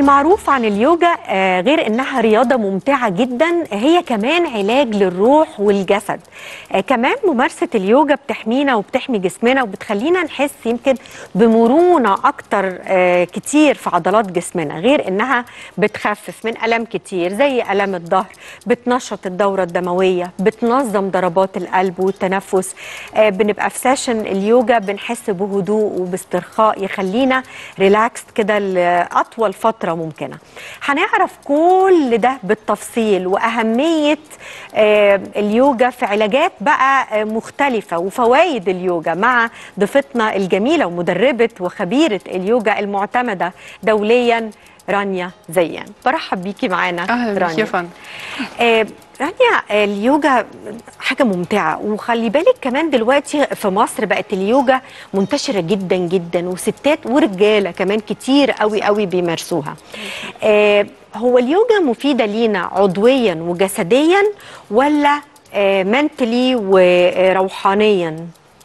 معروف عن اليوجا آه، غير انها رياضه ممتعه جدا هي كمان علاج للروح والجسد آه، كمان ممارسه اليوجا بتحمينا وبتحمي جسمنا وبتخلينا نحس يمكن بمرونه اكتر آه، كتير في عضلات جسمنا غير انها بتخفف من الام كتير زي الام الظهر بتنشط الدوره الدمويه بتنظم ضربات القلب والتنفس آه، بنبقى في سيشن اليوجا بنحس بهدوء وباسترخاء يخلينا ريلاكس كده لاطول فتره ممكنه هنعرف كل ده بالتفصيل واهميه آه، اليوجا في علاجات بقى آه، مختلفه وفوائد اليوجا مع ضيفتنا الجميله ومدربه وخبيره اليوجا المعتمده دوليا رانيا زيان برحب بيكي معانا اهلا بك رانيا يا فندم آه، رانيا آه، اليوجا حاجة ممتعة وخلي بالك كمان دلوقتي في مصر بقت اليوجا منتشرة جدا جدا وستات ورجالة كمان كتير قوي قوي بيمارسوها آه، هو اليوجا مفيدة لينا عضويا وجسديا ولا منتلي وروحانيا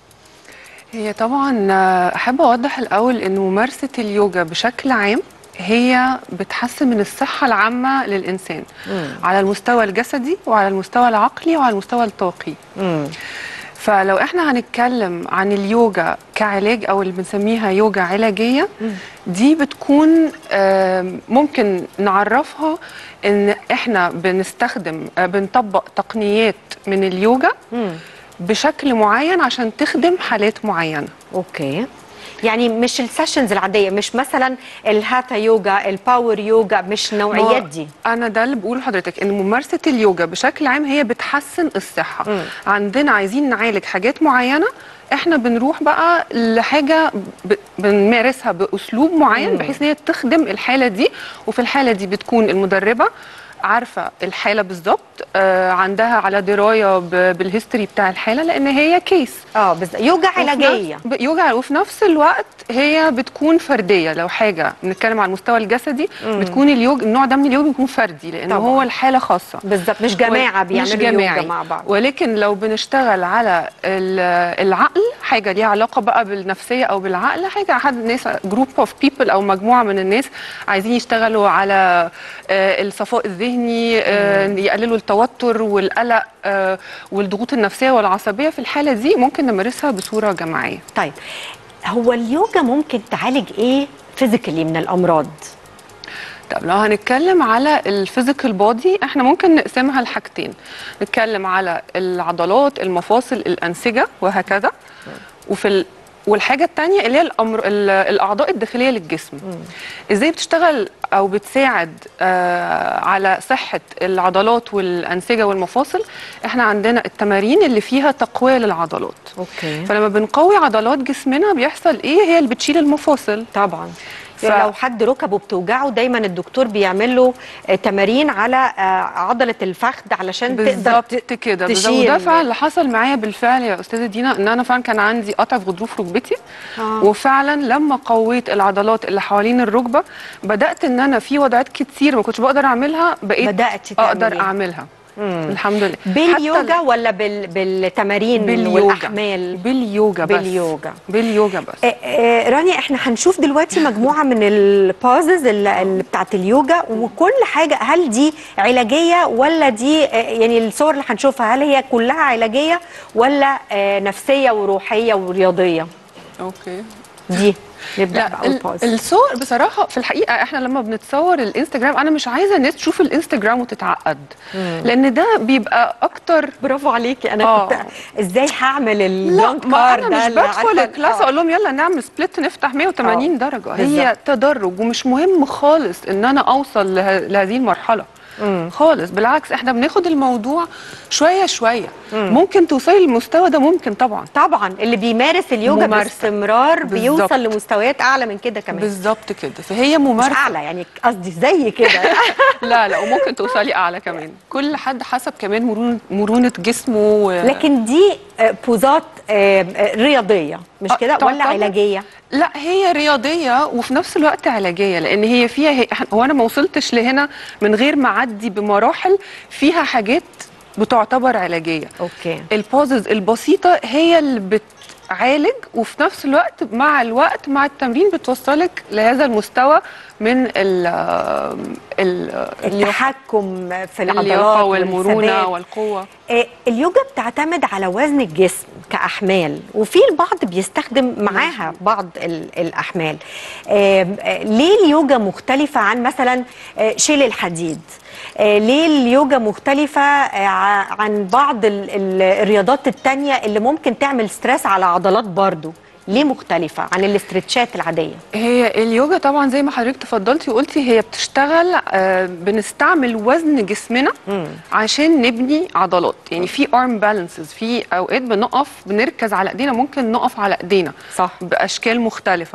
هي طبعا آه، احب اوضح الاول ان ممارسه اليوجا بشكل عام هي بتحسن من الصحه العامه للانسان على المستوى الجسدي وعلى المستوى العقلي وعلى المستوى الطاقي فلو احنا هنتكلم عن اليوجا كعلاج او اللي بنسميها يوجا علاجيه دي بتكون آم، ممكن نعرفها ان احنا بنستخدم آه، بنطبق تقنيات من اليوجا بشكل معين عشان تخدم حالات معينه اوكي يعني مش السيشنز العادية مش مثلا الهاتا يوجا الباور يوجا مش النوعيات دي انا ده اللي بقوله لحضرتك ان ممارسه اليوجا بشكل عام هي بتحسن الصحه مم. عندنا عايزين نعالج حاجات معينه احنا بنروح بقى لحاجه ب... بنمارسها باسلوب معين بحيث ان هي تخدم الحاله دي وفي الحاله دي بتكون المدربه عارفه الحاله بالظبط آه عندها على درايه ب... بالهيستوري بتاع الحاله لان هي كيس اه بس يوجا وفي علاجية نفس- ب- يوجع وفي نفس الوقت هي بتكون فرديه لو حاجه بنتكلم على المستوى الجسدي بتكون اليوج النوع ده من اليوجا بيكون فردي لان طبعاً. هو الحاله خاصه بالظبط مش جماعة وال- بيعملوا مش جماعي. يوجا مع بعض ولكن لو بنشتغل على ال- العقل حاجه ليها علاقه بقى بالنفسيه او بالعقل حاجه حد ناس جروب اوف بيبل او مجموعه من الناس عايزين يشتغلوا على آه، الصفاء الذهني آه، يقللوا التوتر والقلق آه، والضغوط النفسيه والعصبيه في الحاله دي ممكن نمارسها بصوره جماعيه طيب هو اليوجا ممكن تعالج ايه فيزيكالي من الامراض طب لو هنتكلم على الفيزيكال بودي احنا ممكن نقسمها لحاجتين نتكلم على العضلات المفاصل الانسجه وهكذا وفي ال... والحاجه الثانيه اللي هي الأمر... ال- الاعضاء الداخليه للجسم ازاي بتشتغل او بتساعد آه على صحه العضلات والانسجه والمفاصل احنا عندنا التمارين اللي فيها تقويه للعضلات اوكي فلما بنقوي عضلات جسمنا بيحصل ايه هي اللي بتشيل المفاصل طبعا ف- لو حد ركبه بتوجعه دايما الدكتور بيعمل له آه، تمارين على آه، عضله الفخذ علشان تقدر بالظبط ت- كده بالظبط تشيل وده فعلا اللي حصل معايا بالفعل يا استاذه دينا ان انا فعلا كان عندي قطع في غضروف ركبتي آه. وفعلا لما قويت العضلات اللي حوالين الركبه بدات ان انا في وضعات كتير ما كنتش بقدر اعملها بقيت بدأتي اقدر تعمليها. اعملها الحمد لله باليوجا حتى ولا بال... بالتمارين باليوجا والاحمال باليوجا بس باليوجا. باليوجا بس آه، آه، رانيا احنا هنشوف دلوقتي مجموعه من البازز اللي اللي بتاعت اليوجا وكل حاجه هل دي علاجيه ولا دي آه، يعني الصور اللي هنشوفها هل هي كلها علاجيه ولا آه، نفسيه وروحيه ورياضيه اوكي دي نبدا لا باول ال- باز الصور بصراحه في الحقيقه احنا لما بنتصور الانستجرام انا مش عايزه الناس تشوف الانستجرام وتتعقد لان ده بيبقى اكتر برافو عليكي انا آه. كنت ازاي هعمل لا الجرانك ما كار انا ده مش اللي بدخل عارفة- الكلاس آه. اقول لهم يلا نعمل سبليت نفتح 180 آه. درجه بالظبط. هي تدرج ومش مهم خالص ان انا اوصل له- لهذه المرحله خالص بالعكس احنا بناخد الموضوع شويه شويه ممكن توصلي للمستوى ده ممكن طبعا طبعا اللي بيمارس اليوجا ممارسة. باستمرار بالظبط. بيوصل لمستويات اعلى من كده كمان بالظبط كده فهي مش ممارسه اعلى يعني قصدي زي كده لا لا وممكن توصلي اعلى كمان كل حد حسب كمان مرونه مرونه جسمه و... لكن دي آه، بوزات آه، آه، رياضيه مش آه، كده طبعاً. ولا علاجيه لا هي رياضيه وفي نفس الوقت علاجيه لان هي فيها هي هو انا ما وصلتش لهنا من غير ما اعدي بمراحل فيها حاجات بتعتبر علاجيه اوكي البوزز البسيطه هي اللي بتعالج وفي نفس الوقت مع الوقت مع التمرين بتوصلك لهذا المستوى من ال ال التحكم في العضلات اللياقه والمرونه والثبات. والقوه آه، اليوجا بتعتمد على وزن الجسم كأحمال وفي البعض بيستخدم معاها بعض ال- الأحمال آم، آه، ليه اليوجا مختلفة عن مثلا آه، شيل الحديد آه، ليه اليوجا مختلفة آه، ع- عن بعض ال- ال- الرياضات التانية اللي ممكن تعمل ستريس على عضلات برضو ليه مختلفة عن الاسترتشات العادية هي اليوجا طبعا زي ما حضرتك تفضلتي وقلتي هي بتشتغل آه، بنستعمل وزن جسمنا عشان نبني عضلات يعني في ارم بالانسز في اوقات بنقف بنركز على ايدينا ممكن نقف على ايدينا صح. باشكال مختلفه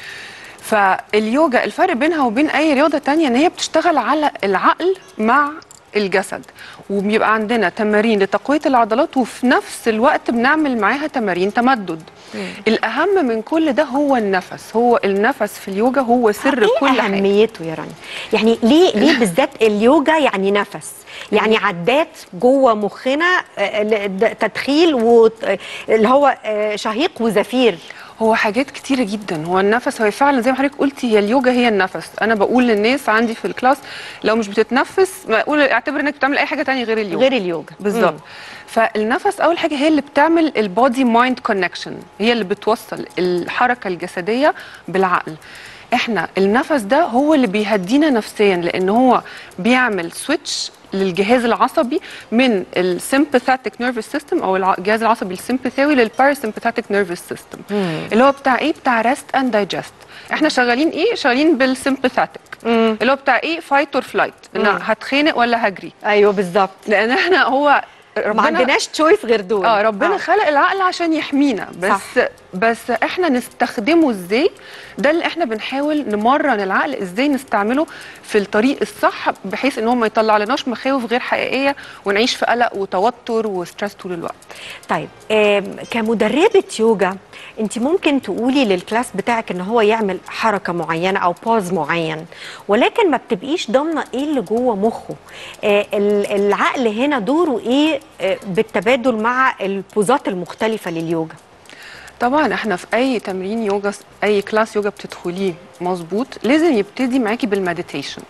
فاليوجا الفرق بينها وبين اي رياضه تانية ان هي بتشتغل على العقل مع الجسد وبيبقى عندنا تمارين لتقويه العضلات وفي نفس الوقت بنعمل معاها تمارين تمدد الاهم من كل ده هو النفس هو النفس في اليوجا هو سر ايه كل حاجه اهميته يا رانيا يعني ليه ليه بالذات اليوجا يعني نفس يعني عدات جوه مخنا آه، ل- د- تدخيل و- آه، اللي هو آه، شهيق وزفير هو حاجات كتيرة جدا هو النفس هو فعلا زي ما حضرتك قلتي هي اليوجا هي النفس انا بقول للناس عندي في الكلاس لو مش بتتنفس ما اقول اعتبر انك بتعمل اي حاجة تانية غير اليوجا غير اليوجا بالظبط فالنفس اول حاجه هي اللي بتعمل البودي مايند كونكشن هي اللي بتوصل الحركه الجسديه بالعقل احنا النفس ده هو اللي بيهدينا نفسيا لان هو بيعمل سويتش للجهاز العصبي من السيمباثيك نيرفس سيستم او الع- الجهاز العصبي السيمباثيوي للباراسيمباثيك نيرفس سيستم اللي هو بتاع ايه بتاع ريست اند دايجست احنا شغالين ايه شغالين بالسيمباثيك اللي هو بتاع ايه فايت اور فلايت ان هتخانق ولا هجري ايوه بالظبط لان احنا هو ما ربنا عندناش تشويس غير دول اه ربنا خلق العقل عشان يحمينا بس صح. بس احنا نستخدمه ازاي ده اللي احنا بنحاول نمرن العقل ازاي نستعمله في الطريق الصح بحيث ان هو ما يطلع لناش مخاوف غير حقيقيه ونعيش في قلق وتوتر وستريس طول الوقت طيب آم، كمدربة يوجا انت ممكن تقولي للكلاس بتاعك ان هو يعمل حركة معينة او باز معين ولكن ما بتبقيش ضامنة ايه اللي جوه مخه آه، ال- العقل هنا دوره ايه آه، بالتبادل مع البوزات المختلفة لليوجا طبعا احنا في اي تمرين يوجا اي كلاس يوجا بتدخليه مظبوط لازم يبتدي معاكي بالمديتيشن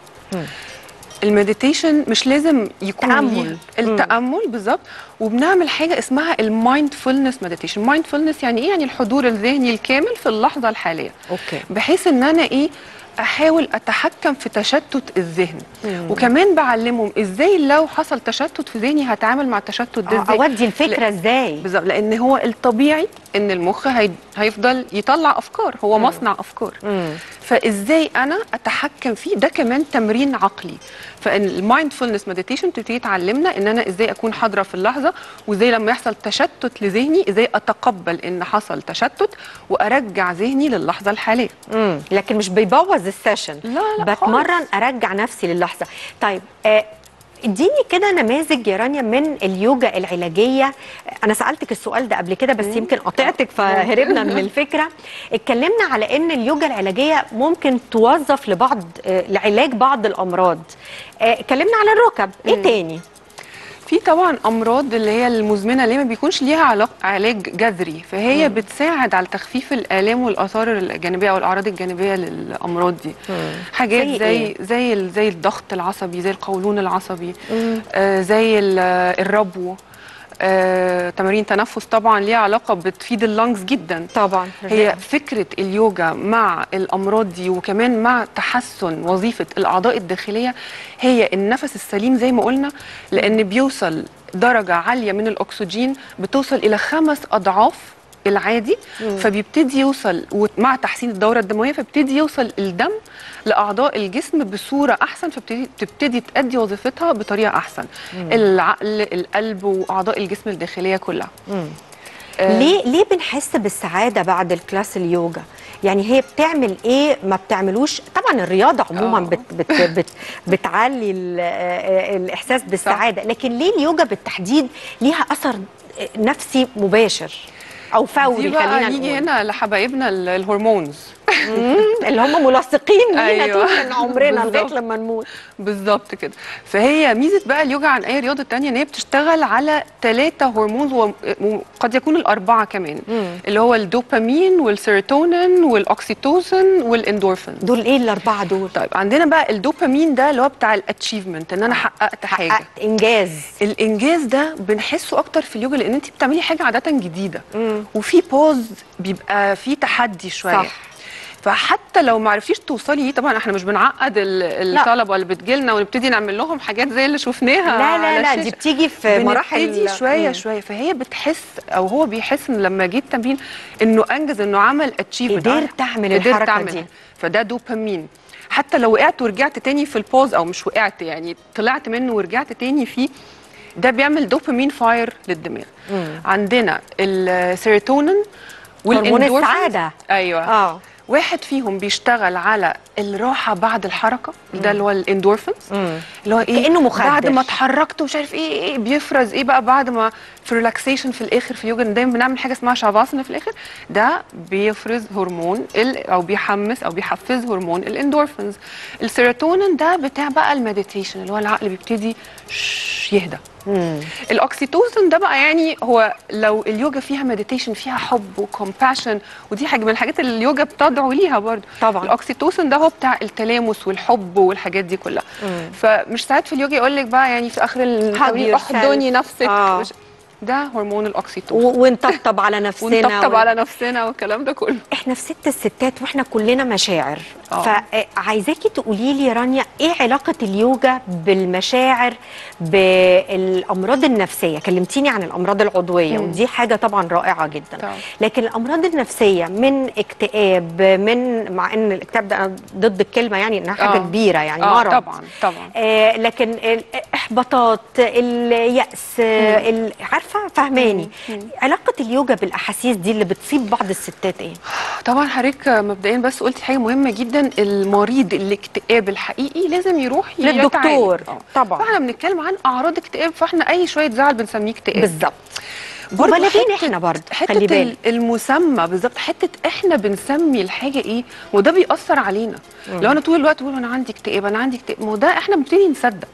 المديتيشن مش لازم يكون تأمل. ليه- التامل بالظبط وبنعمل حاجه اسمها المايندفولنس مديتيشن مايندفولنس يعني ايه يعني الحضور الذهني الكامل في اللحظه الحاليه اوكي بحيث ان انا ايه احاول اتحكم في تشتت الذهن مم. وكمان بعلمهم ازاي لو حصل تشتت في ذهني هتعامل مع التشتت ده آه، ازاي اودي الفكرة ازاي بالظبط لان هو الطبيعي ان المخ هي... هيفضل يطلع افكار هو مصنع افكار مم. فازاي انا اتحكم فيه ده كمان تمرين عقلي فان المايندفولنس مديتيشن تبتدي تعلمنا ان انا ازاي اكون حاضره في اللحظه وازاي لما يحصل تشتت لذهني ازاي اتقبل ان حصل تشتت وارجع ذهني للحظه الحاليه مم. لكن مش بيبوظ السيشن لا لا بتمرن ارجع نفسي للحظه طيب آه اديني كده نماذج يا رانيا من اليوجا العلاجيه انا سالتك السؤال ده قبل كده بس يمكن قطعتك فهربنا من الفكره اتكلمنا على ان اليوجا العلاجيه ممكن توظف لبعض آه لعلاج بعض الامراض آه، اتكلمنا على الركب ايه تاني في طبعا امراض اللي هي المزمنه اللي ما بيكونش ليها علاق علاج جذري فهي مم. بتساعد على تخفيف الالام والاثار الجانبيه او الاعراض الجانبيه للامراض دي مم. حاجات زي زي إيه؟ زي ال- زي الضغط العصبي زي القولون العصبي آه زي ال- الربو آه تمارين تنفس طبعا ليها علاقه بتفيد اللنجز جدا طبعا هي فكرة اليوجا مع الأمراض دي وكمان مع تحسن وظيفة الأعضاء الداخلية هي النفس السليم زي ما قلنا لأن بيوصل درجة عالية من الأكسجين بتوصل إلى خمس أضعاف العادي فبيبتدي يوصل ومع تحسين الدورة الدموية فبيبتدي يوصل الدم لأعضاء الجسم بصورة أحسن فبتبتدي تبتدي تأدي وظيفتها بطريقة أحسن العقل القلب وأعضاء الجسم الداخلية كلها مم. آه، ليه ليه بنحس بالسعاده بعد الكلاس اليوجا يعني هي بتعمل ايه ما بتعملوش طبعا الرياضه عموما آه. بت بت بت بتعلي ال- آه، الاحساس بالسعاده لكن ليه اليوجا بالتحديد ليها اثر نفسي مباشر او دي فوري بقى خلينا نيجي نقول هنا لحبايبنا ال- الهرمونز اللي هم ملاصقين لينا أيوة. طول من عمرنا لغايه بالظبط. لما نموت بالظبط كده فهي ميزه بقى اليوجا عن اي رياضه تانية ان هي بتشتغل على ثلاثه هرمونز و- وقد يكون الاربعه كمان مم. اللي هو الدوبامين والسيروتونين والاكسيتوسين والاندورفين دول ايه الاربعه دول طيب عندنا بقى الدوبامين ده اللي هو بتاع الاتشيفمنت ان انا حققت حاجه حققت انجاز الانجاز ده بنحسه اكتر في اليوجا لان انت بتعملي حاجه عاده جديده مم. وفي بوز بيبقى في تحدي شويه صح. فحتى لو ما عرفتيش توصلي ليه طبعا احنا مش بنعقد ال- الطلبه اللي بتجيلنا ونبتدي نعمل لهم حاجات زي اللي شفناها لا على لا لا الشاشة. دي بتيجي في مراحل بنبتدي شويه مم. شويه فهي بتحس او هو بيحس ان لما جه التمرين انه انجز انه عمل اتشيفمنت قدرت أعمل الحركة دي. فده دوبامين حتى لو وقعت ورجعت تاني في البوز او مش وقعت يعني طلعت منه ورجعت تاني فيه ده بيعمل دوبامين فاير للدماغ مم. عندنا السيروتونين هرمون والاندورفين السعادة. ايوه اه واحد فيهم بيشتغل على الراحه بعد الحركه ده اللي هو الاندورفينز مم. اللي هو ايه كأنه مخدر. بعد ما اتحركت ومش عارف ايه ايه بيفرز ايه بقى بعد ما في ريلاكسيشن في الاخر في اليوجا دايما بنعمل حاجه اسمها شافاسنا في الاخر ده بيفرز هرمون ال او بيحمس او بيحفز هرمون الاندورفينز السيروتونين ده بتاع بقى المديتيشن اللي هو العقل بيبتدي شش يهدى مم. الاكسيتوسن ده بقى يعني هو لو اليوجا فيها مديتيشن فيها حب وكومباشن ودي حاجه من الحاجات اللي اليوجا بتدعو ليها برضو طبعا. الاكسيتوسن ده هو بتاع التلامس والحب والحاجات دي كلها مم. فمش ساعات في اليوجا يقول لك بقى يعني في اخر التمرين yourself. احضني نفسك آه. مش- ده هرمون الاكسيتوسن و- ونطبطب على نفسنا ونطبطب ون- على نفسنا والكلام ده كله احنا في ست الستات واحنا كلنا مشاعر آه. فعايزاكي تقولي لي يا رانيا ايه علاقه اليوجا بالمشاعر بالامراض النفسيه كلمتيني عن الامراض العضويه مم. ودي حاجه طبعا رائعه جدا طبعا. لكن الامراض النفسيه من اكتئاب من مع ان الاكتئاب ده أنا ضد الكلمه يعني انها حاجه آه. كبيره يعني آه، مرض طبعا طبعا آه لكن الاحباطات الياس آه ال- عارفه فهماني علاقه اليوجا بالاحاسيس دي اللي بتصيب بعض الستات ايه طبعا حضرتك مبدئيا بس قلتي حاجه مهمه جدا المريض الاكتئاب الحقيقي لازم يروح يتعالج. للدكتور. آه. طبعا. فاحنا بنتكلم عن اعراض اكتئاب فاحنا اي شويه زعل بنسميه اكتئاب بالظبط برضه مبالغين حتة- احنا برضه خلي حته بالك ال- المسمى بالظبط حته احنا بنسمي الحاجه ايه وده بيأثر علينا لو انا طول الوقت بقول انا عندي اكتئاب انا عندي اكتئاب ما هو ده احنا بنبتدي نصدق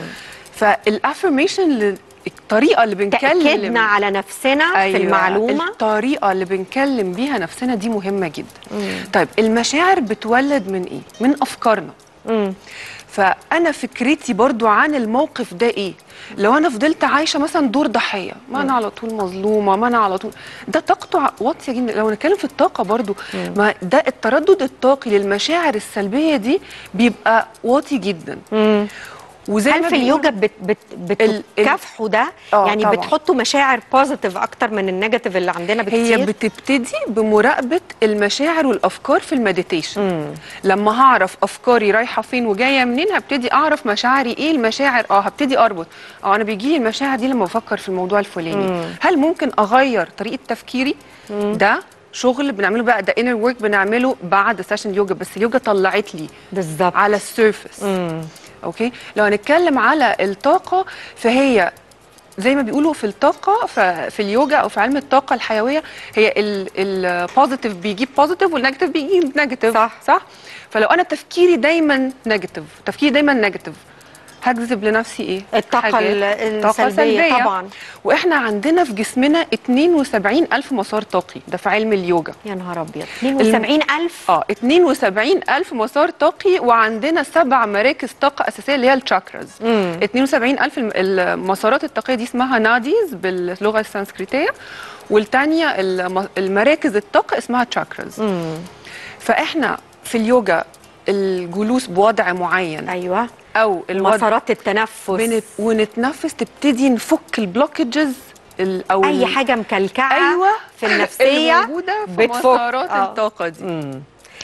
فالافرميشن الطريقه اللي بنكلم تاكدنا على نفسنا في المعلومه الطريقه اللي بنكلم بيها نفسنا دي مهمه جدا طيب المشاعر بتولد من ايه من افكارنا مم. فانا فكرتي برضو عن الموقف ده ايه لو انا فضلت عايشه مثلا دور ضحيه ما انا على طول مظلومه ما انا على طول ده طاقته ع- واطيه جدا لو نتكلم في الطاقه برضو ما ده التردد الطاقي للمشاعر السلبيه دي بيبقى واطي جدا مم. وزي هل ما في بيقولوا- اليوجا بت بت ال- ال- بتكافحوا ده آه، يعني طبعاً. بتحطوا مشاعر بوزيتيف اكتر من النيجاتيف اللي عندنا بكتير هي بتبتدي بمراقبه المشاعر والافكار في المديتيشن مم. لما هعرف افكاري رايحه فين وجايه منين هبتدي اعرف مشاعري ايه المشاعر اه هبتدي اربط اه انا بيجي لي المشاعر دي لما بفكر في الموضوع الفلاني مم. هل ممكن اغير طريقه تفكيري ده شغل بنعمله بقى ده انر ورك بنعمله بعد سيشن يوجا بس اليوجا طلعت لي بالظبط على السيرفس مم. اوكي لو هنتكلم على الطاقه فهي زي ما بيقولوا في الطاقه ف- في اليوجا او في علم الطاقه الحيويه هي البوزيتيف بيجيب بوزيتيف والنيجاتيف بيجيب نيجاتيف صح. صح فلو انا تفكيري دايما نيجاتيف تفكيري دايما نيجاتيف هجذب لنفسي ايه الطاقة حاجات. ال- طاقة السلبية سلبية. طبعاً. واحنا عندنا في جسمنا 72 الف مسار طاقي ده في علم اليوجا يا نهار ابيض 72000 اه 72 الف مسار طاقي وعندنا سبع مراكز طاقه اساسيه اللي هي الشاكراز مم. 72 الف الم- المسارات الطاقيه دي اسمها ناديز باللغه السنسكريتيه والتانية الم- المراكز الطاقه اسمها تشاكراز مم. فاحنا في اليوجا الجلوس بوضع معين ايوه او الوضع مسارات التنفس بنت ونتنفس تبتدي نفك البلوكجز او اي ال- حاجه مكلكعه ايوه في النفسيه الموجوده في بتفك. مسارات آه. الطاقه دي مم.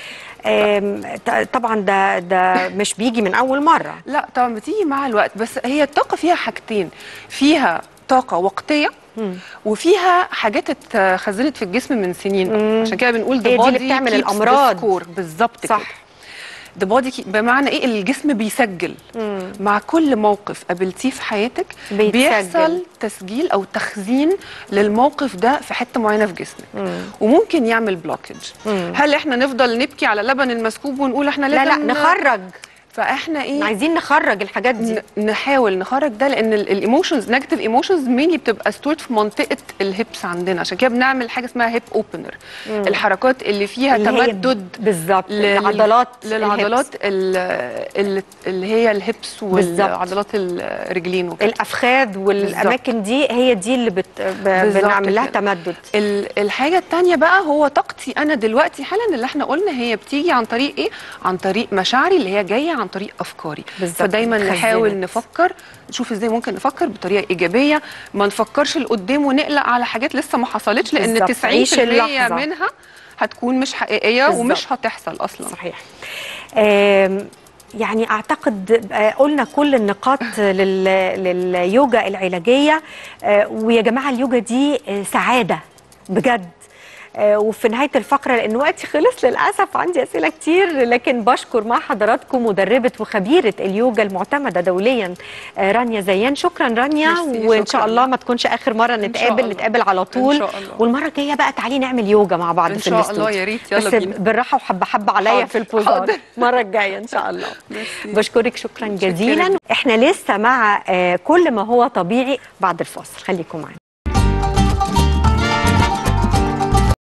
آم، ط- طبعا ده ده مش بيجي من اول مره لا طبعا بتيجي مع الوقت بس هي الطاقه فيها حاجتين فيها طاقه وقتيه وفيها حاجات اتخزنت في الجسم من سنين مم. عشان كده بنقول هي دي the اللي body بتعمل keeps the الأمراض. score. بالظبط صح. كده the body key بمعنى ايه الجسم بيسجل مع كل موقف قابلتيه في حياتك بيتسجل. بيحصل تسجيل او تخزين للموقف ده في حته معينه في جسمك وممكن يعمل بلوكج هل احنا نفضل نبكي على لبن المسكوب ونقول احنا لا لازم لا نخرج فاحنا ايه عايزين نخرج الحاجات دي ن- نحاول نخرج ده لان الايموشنز نيجاتيف ايموشنز مينلي بتبقى ستورد في منطقه الهيبس عندنا عشان كده بنعمل حاجه اسمها هيب اوبنر الحركات اللي فيها اللي هي تمدد بالظبط لل- العضلات للعضلات الهبس. ال- اللي, اللي هي الهيبس بالظبط. والعضلات الرجلين وكده الافخاذ والاماكن دي هي دي اللي بت... ب... بالظبط بنعمل لها كده. تمدد ال- الحاجة التانية بقى هو طاقتي أنا دلوقتي حالا اللي احنا قلنا هي بتيجي عن طريق إيه؟ عن طريق مشاعري اللي هي جاية عن طريق أفكاري بالظبط، فدايما اتخزنت. نحاول نفكر نشوف ازاي ممكن نفكر بطريقة إيجابية ما نفكرش لقدام ونقلق على حاجات لسه ما حصلتش لأن بالظبط، عيش 90% اللحظة. منها هتكون مش حقيقية بالظبط. ومش هتحصل أصلا صحيح آم، يعني اعتقد آه، قلنا كل النقاط لل... لليوجا العلاجيه آه، ويا جماعه اليوجا دي آه، سعاده بجد آه، وفي نهايه الفقره لان وقتي خلص للاسف عندي اسئله كتير لكن بشكر مع حضراتكم مدربه وخبيره اليوجا المعتمده دوليا آه، رانيا زيان شكرا رانيا ميرسي، وان شاء شكراً. الله ما تكونش اخر مره شاء نتقابل الله. نتقابل على إن طول شاء الله. والمره الجايه بقى تعالي نعمل يوجا مع بعض إن في شاء الله، الاستوديو يا ريت، يلا بس بينا. بالراحه وحبه حبه عليا حاضر، في البوزات حاضر. المره الجايه ان شاء الله ميرسي. بشكرك شكرا متشكرة جزيلا جداً. احنا لسه مع آه، كل ما هو طبيعي بعد الفاصل خليكم معانا